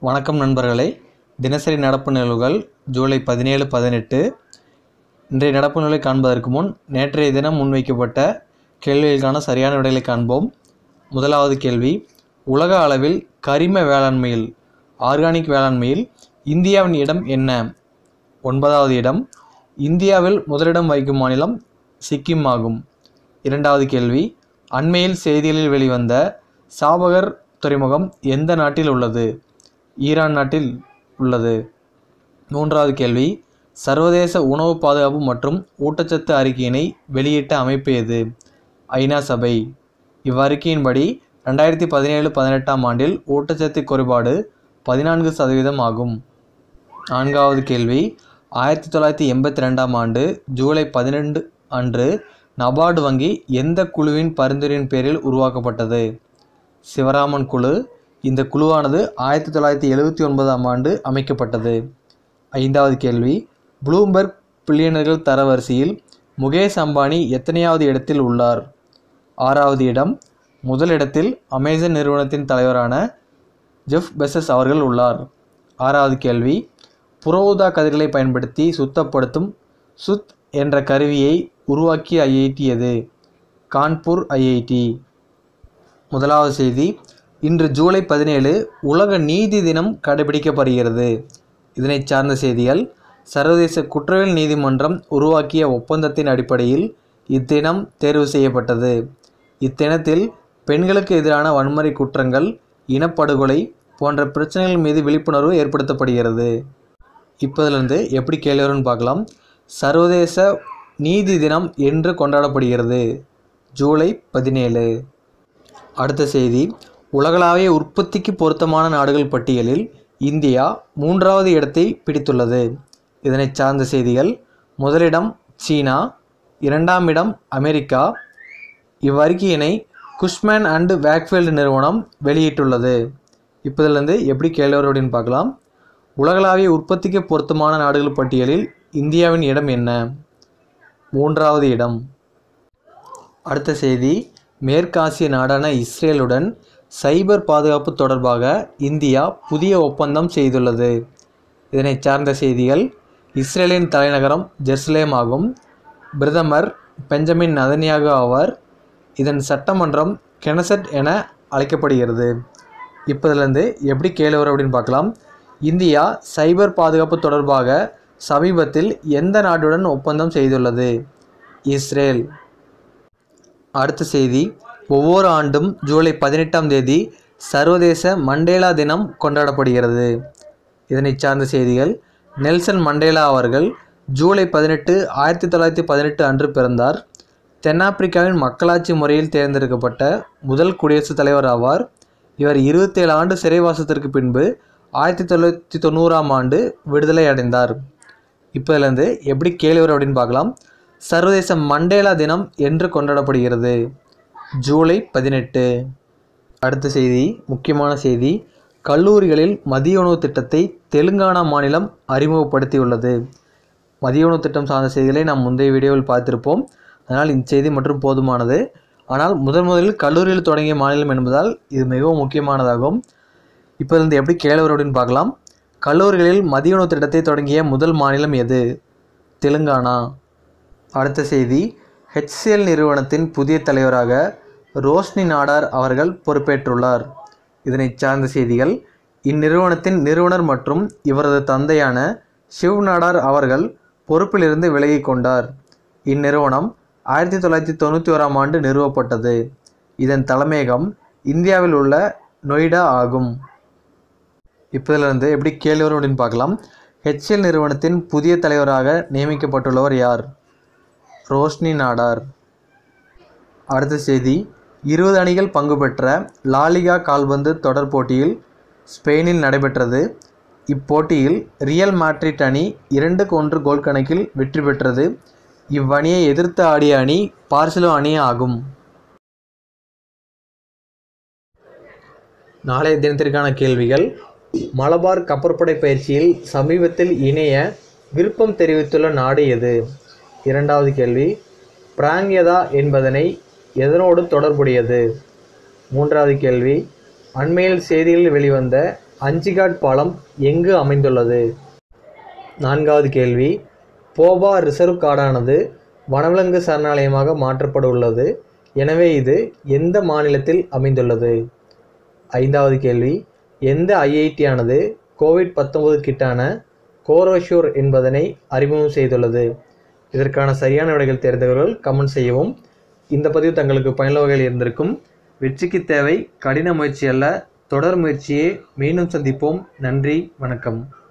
வணக்கம் நண்பர்களே தினசரி நடப்பு நிகழ்வுகள் ஜூலை பதினேழு பதினெட்டு இன்றைய நடப்பு நிலை காண்பதற்கு முன் நேற்றைய தினம் முன்வைக்கப்பட்ட கேள்விகளுக்கான சரியான விடைகளை காண்போம் முதலாவது கேள்வி உலக அளவில் கரிம வேளாண்மையில் ஆர்கானிக் வேளாண்மையில் இந்தியாவின் இடம் என்ன ஒன்பதாவது இடம் இந்தியாவில் முதலிடம் வகிக்கும் மாநிலம் சிக்கிம் ஆகும் இரண்டாவது கேள்வி அண்மையில் செய்திகளில் வெளிவந்த சாபகர் துறைமுகம் எந்த நாட்டில் உள்ளது ஈரான் நாட்டில் உள்ளது மூன்றாவது கேள்வி சர்வதேச உணவு பாதுகாப்பு மற்றும் ஊட்டச்சத்து அறிக்கையினை வெளியிட்ட அமைப்பு எது ஐநா சபை இவ்வறிக்கையின்படி ரெண்டாயிரத்தி பதினேழு பதினெட்டாம் ஆண்டில் ஊட்டச்சத்து குறைபாடு பதினான்கு சதவீதம் ஆகும் நான்காவது கேள்வி ஆயிரத்தி தொள்ளாயிரத்தி எண்பத்தி ரெண்டாம் ஆண்டு ஜூலை பதினெண்டு அன்று நபார்டு வங்கி எந்த குழுவின் பரிந்துரையின் பேரில் உருவாக்கப்பட்டது சிவராமன் குழு இந்த குழுவானது ஆயிரத்தி தொள்ளாயிரத்தி எழுபத்தி ஒன்பதாம் ஆண்டு அமைக்கப்பட்டது ஐந்தாவது கேள்வி ப்ளூம்பெர்க் பில்லியனர்கள் தரவரிசையில் முகேஷ் அம்பானி எத்தனையாவது இடத்தில் உள்ளார் ஆறாவது இடம் முதலிடத்தில் அமேசான் நிறுவனத்தின் தலைவரான ஜெஃப் பெசஸ் அவர்கள் உள்ளார் ஆறாவது கேள்வி புற ஊதா கதிர்களை பயன்படுத்தி சுத்தப்படுத்தும் சுத் என்ற கருவியை உருவாக்கிய ஐஐடி எது கான்பூர் ஐஐடி முதலாவது செய்தி இன்று ஜூலை பதினேழு உலக நீதி தினம் கடைபிடிக்கப்படுகிறது இதனை சார்ந்த செய்திகள் சர்வதேச குற்றவியல் நீதிமன்றம் உருவாக்கிய ஒப்பந்தத்தின் அடிப்படையில் இத்தினம் தேர்வு செய்யப்பட்டது இத்தினத்தில் பெண்களுக்கு எதிரான வன்முறை குற்றங்கள் இனப்படுகொலை போன்ற பிரச்சனைகள் மீது விழிப்புணர்வு ஏற்படுத்தப்படுகிறது இப்போதிலிருந்து எப்படி கேள்வி வரும்னு பார்க்கலாம் சர்வதேச நீதி தினம் என்று கொண்டாடப்படுகிறது ஜூலை பதினேழு அடுத்த செய்தி உலகளாவிய உற்பத்திக்கு பொருத்தமான நாடுகள் பட்டியலில் இந்தியா மூன்றாவது இடத்தை பிடித்துள்ளது இதனை சார்ந்த செய்திகள் முதலிடம் சீனா இரண்டாம் இடம் அமெரிக்கா இவ்வறிக்கையினை குஷ்மேன் அண்டு வேக்ஃபீல்டு நிறுவனம் வெளியிட்டுள்ளது இப்போதிலிருந்து எப்படி கேள்வி வரும் அப்படின்னு பார்க்கலாம் உலகளாவிய உற்பத்திக்கு பொருத்தமான நாடுகள் பட்டியலில் இந்தியாவின் இடம் என்ன மூன்றாவது இடம் அடுத்த செய்தி மேற்காசிய நாடான இஸ்ரேலுடன் சைபர் பாதுகாப்பு தொடர்பாக இந்தியா புதிய ஒப்பந்தம் செய்துள்ளது இதனை சார்ந்த செய்திகள் இஸ்ரேலின் தலைநகரம் ஜெருசலேம் ஆகும் பிரதமர் பெஞ்சமின் நதன்யாகு ஆவார் இதன் சட்டமன்றம் கெனசட் என அழைக்கப்படுகிறது இப்போதிலிருந்து எப்படி கேள்வி வரும் அப்படின்னு பார்க்கலாம் இந்தியா சைபர் பாதுகாப்பு தொடர்பாக சமீபத்தில் எந்த நாட்டுடன் ஒப்பந்தம் செய்துள்ளது இஸ்ரேல் அடுத்த செய்தி ஒவ்வொரு ஆண்டும் ஜூலை பதினெட்டாம் தேதி சர்வதேச மண்டேலா தினம் கொண்டாடப்படுகிறது இதனை சார்ந்த செய்திகள் நெல்சன் மண்டேலா அவர்கள் ஜூலை பதினெட்டு ஆயிரத்தி தொள்ளாயிரத்தி பதினெட்டு அன்று பிறந்தார் தென்னாப்பிரிக்காவின் மக்களாட்சி முறையில் தேர்ந்தெடுக்கப்பட்ட முதல் குடியரசுத் தலைவர் ஆவார் இவர் இருபத்தேழு ஆண்டு சிறைவாசத்திற்கு பின்பு ஆயிரத்தி தொள்ளாயிரத்தி தொண்ணூறாம் ஆண்டு விடுதலை அடைந்தார் இப்போலேருந்து எப்படி கேள்வி வரும் அப்படின்னு பார்க்கலாம் சர்வதேச மண்டேலா தினம் என்று கொண்டாடப்படுகிறது ஜூலை பதினெட்டு அடுத்த செய்தி முக்கியமான செய்தி கல்லூரிகளில் மதிய உணவு திட்டத்தை தெலுங்கானா மாநிலம் அறிமுகப்படுத்தியுள்ளது மதிய உணவு திட்டம் சார்ந்த செய்திகளை நாம் முந்தைய வீடியோவில் பார்த்திருப்போம் அதனால் இந்த செய்தி மற்றும் போதுமானது ஆனால் முதன் முதலில் கல்லூரியில் தொடங்கிய மாநிலம் என்பதால் இது மிகவும் முக்கியமானதாகும் இப்போ இருந்து எப்படி கேள்வி வரும் அப்படின்னு பார்க்கலாம் கல்லூரிகளில் மதிய உணவு திட்டத்தை தொடங்கிய முதல் மாநிலம் எது தெலுங்கானா அடுத்த செய்தி ஹெச்சிஎல் நிறுவனத்தின் புதிய தலைவராக ரோஷ்னி நாடார் அவர்கள் பொறுப்பேற்றுள்ளார் இதனை சார்ந்த செய்திகள் இந்நிறுவனத்தின் நிறுவனர் மற்றும் இவரது தந்தையான சிவ் நாடார் அவர்கள் பொறுப்பிலிருந்து விலகிக் கொண்டார் இந்நிறுவனம் ஆயிரத்தி தொள்ளாயிரத்தி தொண்ணூற்றி ஓராம் ஆண்டு நிறுவப்பட்டது இதன் தலைமையகம் இந்தியாவில் உள்ள நொய்டா ஆகும் இப்போதிலிருந்து எப்படி கேள்வி வரும் அப்படின்னு பார்க்கலாம் ஹெச்எல் நிறுவனத்தின் புதிய தலைவராக நியமிக்கப்பட்டுள்ளவர் யார் ரோஷ்னி நாடார் அடுத்த செய்தி இருபது அணிகள் பங்கு பெற்ற லாலிகா கால்பந்து தொடர் போட்டியில் ஸ்பெயினில் நடைபெற்றது இப்போட்டியில் ரியல் மேட்ரிட் அணி இரண்டுக்கு ஒன்று கோல் கணக்கில் வெற்றி பெற்றது இவ்வணியை எதிர்த்து ஆடிய அணி பார்சிலோ அணி ஆகும் நாளைய தினத்திற்கான கேள்விகள் மலபார் கப்பற்படை பயிற்சியில் சமீபத்தில் இணைய விருப்பம் தெரிவித்துள்ள நாடு எது இரண்டாவது கேள்வி பிராங்யதா என்பதனை எதனோடு தொடர்புடையது மூன்றாவது கேள்வி அண்மையில் செய்திகளில் வெளிவந்த அஞ்சிகாட் பாலம் எங்கு அமைந்துள்ளது நான்காவது கேள்வி போபா ரிசர்வ் காடானது வனவிலங்கு சரணாலயமாக மாற்றப்பட உள்ளது எனவே இது எந்த மாநிலத்தில் அமைந்துள்ளது ஐந்தாவது கேள்வி எந்த ஐஐடி ஆனது கோவிட் பத்தொன்பது கிட்டான கோரோஷூர் என்பதனை அறிமுகம் செய்துள்ளது இதற்கான சரியான விடைகள் தெரிந்தவர்கள் கமெண்ட் செய்யவும் இந்த பதிவு தங்களுக்கு பயனுள்ள வகையில் இருந்திருக்கும் வெற்றிக்கு தேவை கடின முயற்சி அல்ல தொடர் முயற்சியே மீண்டும் சந்திப்போம் நன்றி வணக்கம்